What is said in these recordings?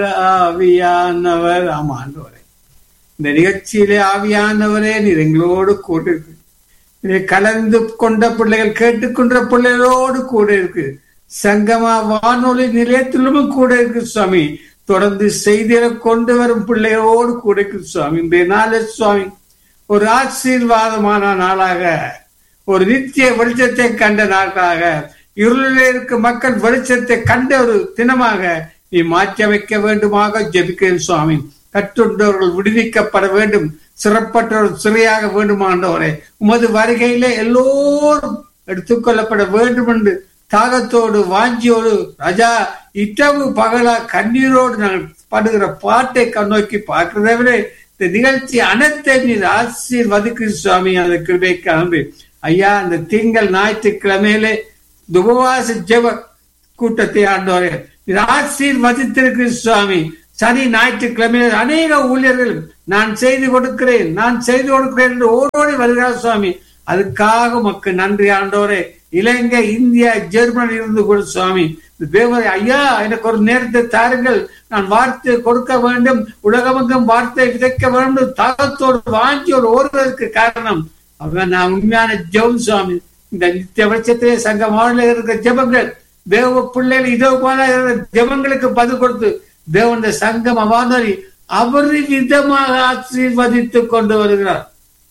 ஆவியானவர் ஆமாண்டவரே இந்த நிகழ்ச்சியிலே ஆவியானவரே நீர் எங்களோடு கூட இருக்கு நீர் கலந்து கொண்ட பிள்ளைகள் கேட்டுக்கொண்ட பிள்ளைகளோடு கூட இருக்கு சங்கமா வானொலி நிலையத்திலும் கூட இருக்கு சுவாமி தொடர்ந்து செய்திகளை கொண்டு வரும் பிள்ளைகளோடு கூட இருக்கு சுவாமி இன்றைய நாளே சுவாமி ஒரு ஆசீர்வாதமான நாளாக ஒரு நித்திய வெளிச்சத்தை கண்ட நாளாக இருளில் இருக்கும் மக்கள் வெளிச்சத்தை கண்ட ஒரு தினமாக நீ மாற்றி அமைக்க வேண்டுமாக ஜெபிக்கிறேன் சுவாமி கற்றுண்டவர்கள் விடுவிக்கப்பட வேண்டும் சிறப்பற்றவர்கள் சிறையாக வேண்டுமாண்டவரே உமது வருகையிலே எல்லோரும் எடுத்துக்கொள்ளப்பட வேண்டும் என்று தாகத்தோடு வாஞ்சியோடு ராஜா இரவு பகலா கண்ணீரோடு நாங்கள் படுகிற பாட்டை கண்ணோக்கி பார்க்கிறதே இந்த நிகழ்ச்சி அனைத்தை நீர் ஆசீர்வதிக்கு சுவாமி அந்த கிருபைக்கு அன்பு ஐயா அந்த திங்கள் ஞாயிற்றுக்கிழமையிலே உபவாச ஜெப கூட்டத்தை ஆண்டோரே இது ஆசீர்வதித்திருக்கு சுவாமி சனி ஞாயிற்றுக்கிழமையில் அநேக ஊழியர்கள் நான் செய்து கொடுக்கிறேன் நான் செய்து கொடுக்கிறேன் என்று ஓடோடி வருகிறார் சுவாமி அதுக்காக மக்கள் நன்றி ஆண்டோரே இலங்கை இந்தியா ஜெர்மனி இருந்து கூட சுவாமி தேவரை ஐயா எனக்கு ஒரு நேரத்தை தாருங்கள் நான் வார்த்தை கொடுக்க வேண்டும் உலகமெங்கும் வார்த்தை விதைக்க வேண்டும் தாகத்தோடு வாங்கி ஒரு ஓடுவதற்கு காரணம் அவங்க நான் உண்மையான ஜெபம் சுவாமி இந்த நித்திய பட்சத்திலே சங்க மாநில இருக்கிற ஜெபங்கள் தேவ பிள்ளைகள் இதோ போல ஜெபங்களுக்கு பதில் கொடுத்து தேவன் சங்கம் வானொலி அபரிவிதமாக ஆசீர்வதித்துக் கொண்டு வருகிறார்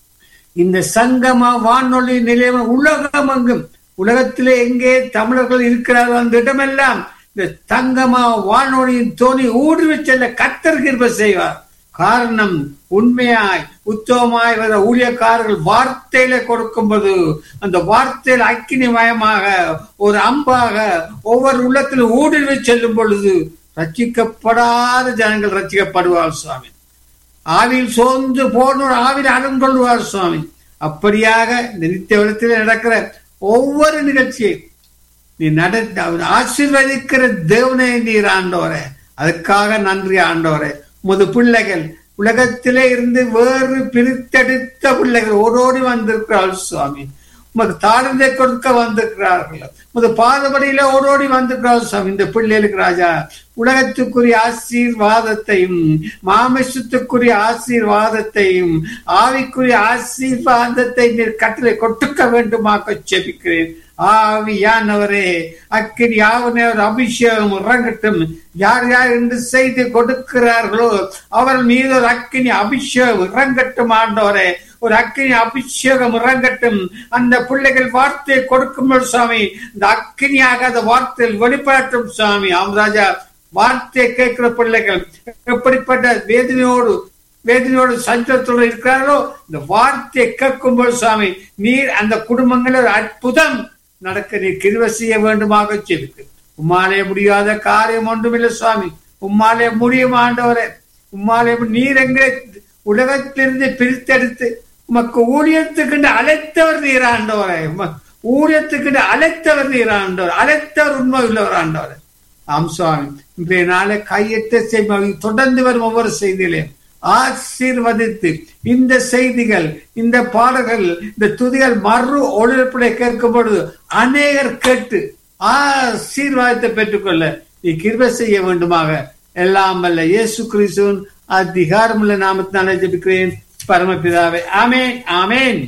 இந்த சங்கம வானொலி நிலையம் உலகம் எங்கும் உலகத்திலே எங்கே தமிழர்கள் இருக்கிறார்கள் அந்த இடமெல்லாம் இந்த தங்கமா வானொலியின் தோணி ஊடுருவி செல்ல கத்தர் கிருப செய்வார் காரணம் உண்மையாய் உத்தவமாய் வர ஊழியக்காரர்கள் வார்த்தையில கொடுக்கும்போது அந்த வார்த்தையில் அக்கினிமயமாக ஒரு அம்பாக ஒவ்வொரு உள்ளத்திலும் ஊடுருவி செல்லும் பொழுது ரச்சிக்கப்படாத ஜனங்கள் ரச்சிக்கப்படுவார் சுவாமி ஆவியில் சோர்ந்து போனோர் ஆவியில் அடம் கொள்வார் சுவாமி அப்படியாக இந்த நித்திய விதத்தில் நடக்கிற ஒவ்வொரு நிகழ்ச்சியை நீ நட ஆசீர்வதிக்கிற தேவனை நீர் ஆண்டோரே அதுக்காக நன்றி ஆண்டோரே முது பிள்ளைகள் உலகத்திலே இருந்து வேறு பிரித்தெடுத்த பிள்ளைகள் ஓடோடி வந்திருக்கிறார்கள் சுவாமி உமக்கு தாழ்ந்தை கொடுக்க வந்திருக்கிறார்கள் உமது பாதபடியில ஓடோடி வந்திருக்கிறார்கள் சுவாமி இந்த பிள்ளைகளுக்கு ராஜா உலகத்துக்குரிய ஆசீர்வாதத்தையும் மாமிசத்துக்குரிய ஆசீர்வாதத்தையும் ஆவிக்குரிய ஆசீர்வாதத்தை நீர் கட்டளை கொட்டுக்க வேண்டுமாக்க செபிக்கிறேன் ஆவியானவரே அக்கினி யாவனவர் அபிஷேகம் இறங்கட்டும் யார் யார் என்று செய்து கொடுக்கிறார்களோ அவர் மீது ஒரு அக்கினி அபிஷேகம் இறங்கட்டும் ஆண்டவரே ஒரு அக்கினி அபிஷேகம் இறங்கட்டும் அந்த பிள்ளைகள் வார்த்தையை கொடுக்கும் சுவாமி இந்த அக்கினியாக அந்த வார்த்தையில் வெளிப்படட்டும் சுவாமி ஆமராஜா வார்த்தையை கேட்கிற பிள்ளைகள் எப்படிப்பட்ட வேதனையோடு வேதனையோடு சஞ்சலத்தோடு இருக்கிறார்களோ இந்த வார்த்தையை கேட்கும்போது சுவாமி நீர் அந்த குடும்பங்களில் ஒரு அற்புதம் நடக்க நீர் கிருவ செய்ய வேண்டுமாக செவிக்கு உம்மாலே முடியாத காரியம் ஒன்றுமில்லை சுவாமி உம்மாலே முடியும் ஆண்டவரே உம்மாலே நீர் எங்கே உலகத்திலிருந்து பிரித்தெடுத்து உமக்கு ஊழியத்துக்கு அழைத்தவர் நீர் ஆண்டவரே ஊழியத்துக்கு அழைத்தவர் நீர் ஆண்டவர் அழைத்தவர் உண்மை உள்ளவர் ஆண்டவர் ஆம் சுவாமி இன்றைய நாளை கையெட்ட செய்வாங்க தொடர்ந்து வரும் ஒவ்வொரு செய்தியிலையும் ஆசீர்வதித்து இந்த செய்திகள் இந்த பாடல்கள் இந்த துதிகள் மறு ஒளிபரப்பை கேட்கும் பொழுது அநேகர் கேட்டு ஆசீர்வாதத்தை பெற்றுக்கொள்ள நீ கிருப செய்ய வேண்டுமாக எல்லாம் வல்ல இயேசு கிறிஸ்துவின் அதிகாரமுள்ள நாமத்தினாலே ஜெபிக்கிறேன் பரமபிதாவே ஆமேன் ஆமேன்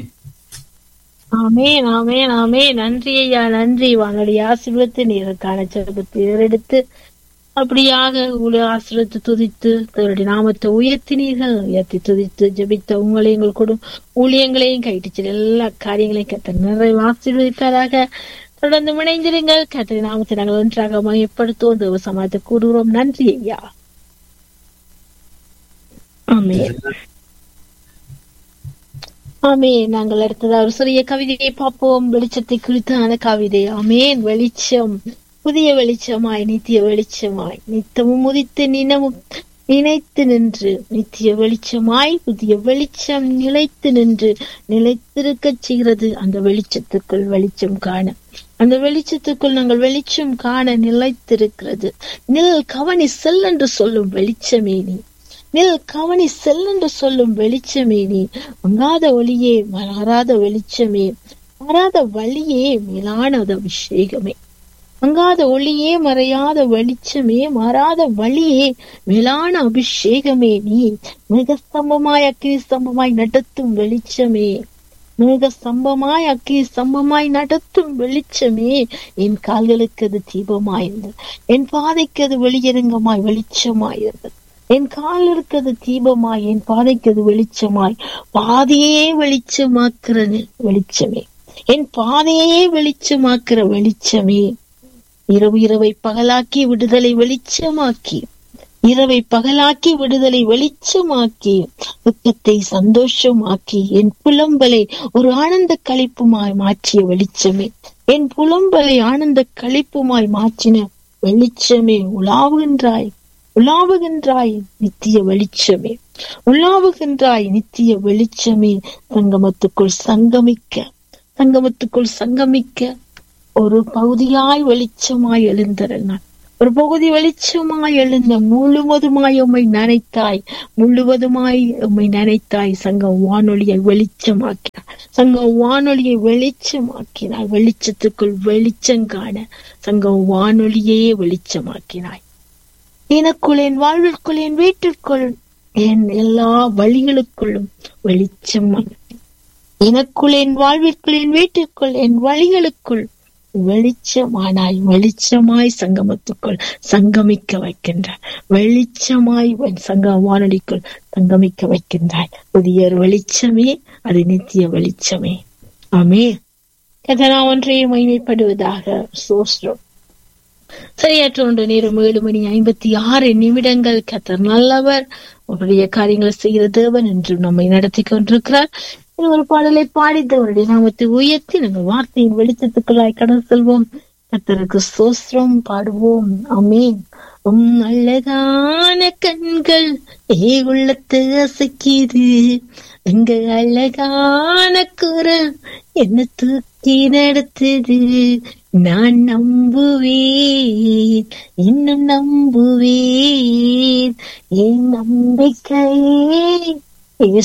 ஆமேன் ஆமேன் ஆமேன் நன்றி ஐயா நன்றி வானொலி ஆசீர்வத்து நீருக்கான ஜெபத்தை எடுத்து அப்படியாக உங்களை ஆசிரியத்து துதித்து தன்னுடைய நாமத்தை உயர்த்தினீர்கள் உயர்த்தி துதித்து ஜபித்த உங்களை எங்கள் கொடும் ஊழியங்களையும் கைட்டு எல்லா காரியங்களையும் கத்த நிறைய ஆசீர்வதிப்பதாக தொடர்ந்து இணைந்திருங்கள் கத்த நாமத்தை நாங்கள் ஒன்றாக மையப்படுத்துவோம் தேவ சமாதத்தை கூறுகிறோம் நன்றி ஐயா ஆமே ஆமே நாங்கள் அடுத்ததா ஒரு சிறிய கவிதையை பார்ப்போம் வெளிச்சத்தை குறித்தான கவிதை ஆமேன் வெளிச்சம் புதிய வெளிச்சமாய் நித்திய வெளிச்சமாய் நித்தமும் உதித்து நினமும் நினைத்து நின்று நித்திய வெளிச்சமாய் புதிய வெளிச்சம் நிலைத்து நின்று நிலைத்திருக்க செய்கிறது அந்த வெளிச்சத்துக்குள் வெளிச்சம் காண அந்த வெளிச்சத்துக்குள் நாங்கள் வெளிச்சம் காண நிலைத்திருக்கிறது நில் கவனி செல் என்று சொல்லும் வெளிச்சமே நீ நில் கவனி செல் என்று சொல்லும் வெளிச்சமே நீ மங்காத ஒளியே மாறாத வெளிச்சமே மாறாத வழியே மேலானது அபிஷேகமே மங்காத ஒளியே மறையாத வெளிச்சமே மாறாத வழியே மேலான அபிஷேகமே நீ மிக ஸ்தம்பமாய் அக்கினி ஸ்தம்பமாய் நடத்தும் வெளிச்சமே மிக ஸ்தம்பமாய் அக்கினி ஸ்தம்பமாய் நடத்தும் வெளிச்சமே என் கால்களுக்கு அது தீபமாயிருந்தது என் பாதைக்கு அது வெளியரங்கமாய் வெளிச்சமாயிருந்தது என் காலிற்கு அது தீபமாய் என் பாதைக்கு அது வெளிச்சமாய் பாதையே வெளிச்சமாக்குற வெளிச்சமே என் பாதையே வெளிச்சமாக்குற வெளிச்சமே இரவு இரவை பகலாக்கி விடுதலை வெளிச்சமாக்கி இரவை பகலாக்கி விடுதலை வெளிச்சமாக்கி துக்கத்தை சந்தோஷமாக்கி என் புலம்பலை ஒரு ஆனந்த கழிப்புமாய் மாற்றிய வெளிச்சமே என் புலம்பலை ஆனந்த கழிப்புமாய் மாற்றின வெளிச்சமே உலாவுகின்றாய் உலாவுகின்றாய் நித்திய வெளிச்சமே உலாவுகின்றாய் நித்திய வெளிச்சமே சங்கமத்துக்குள் சங்கமிக்க சங்கமத்துக்குள் சங்கமிக்க ஒரு பகுதியாய் வெளிச்சமாய் எழுந்தரல் நான் ஒரு பகுதி வெளிச்சமாய் எழுந்த முழுவதுமாய் உம்மை நினைத்தாய் முழுவதுமாய் உம்மை நினைத்தாய் சங்கம் வானொலியை வெளிச்சமாக்கினார் சங்கம் வானொலியை வெளிச்சமாக்கினாய் வெளிச்சத்துக்குள் வெளிச்சம் காண சங்கம் வானொலியே வெளிச்சமாக்கினாய் எனக்குள் என் வாழ்விற்குள் என் வீட்டிற்குள் என் எல்லா வழிகளுக்குள்ளும் வெளிச்சம் எனக்குள் என் வாழ்விற்குள் என் வீட்டிற்குள் என் வழிகளுக்குள் வெளிச்சமானாய் வெளிச்சமாய் சங்கமத்துக்குள் சங்கமிக்க வைக்கின்றாய் வெளிச்சமாய் சங்க வானொலிக்குள் சங்கமிக்க வைக்கின்றாய் புதிய வெளிச்சமே அது நித்திய வெளிச்சமே ஆமே கதனா ஒன்றையே மைமைப்படுவதாக சோஸ்ரம் சரியாற்ற ஒன்று நேரம் ஏழு மணி ஐம்பத்தி ஆறு நிமிடங்கள் கத்தர் நல்லவர் அவருடைய காரியங்களை செய்கிற தேவன் என்று நம்மை நடத்தி கொண்டிருக்கிறார் ஒரு பாடலை பாடித்தவருடைய நாமத்தை உயர்த்தி நாங்கள் வார்த்தையின் வெளிச்சத்துக்குள்ளாய் கடந்து செல்வோம் கத்தருக்கு சோஸ்திரம் பாடுவோம் அமேன் உம் அழகான கண்கள் ஏ உள்ளத்து அசைக்கிது எங்க அழகான குரல் என்ன தூக்கி நடத்துது நான் நம்புவேன் இன்னும் நம்புவேன் என் நம்பிக்கையே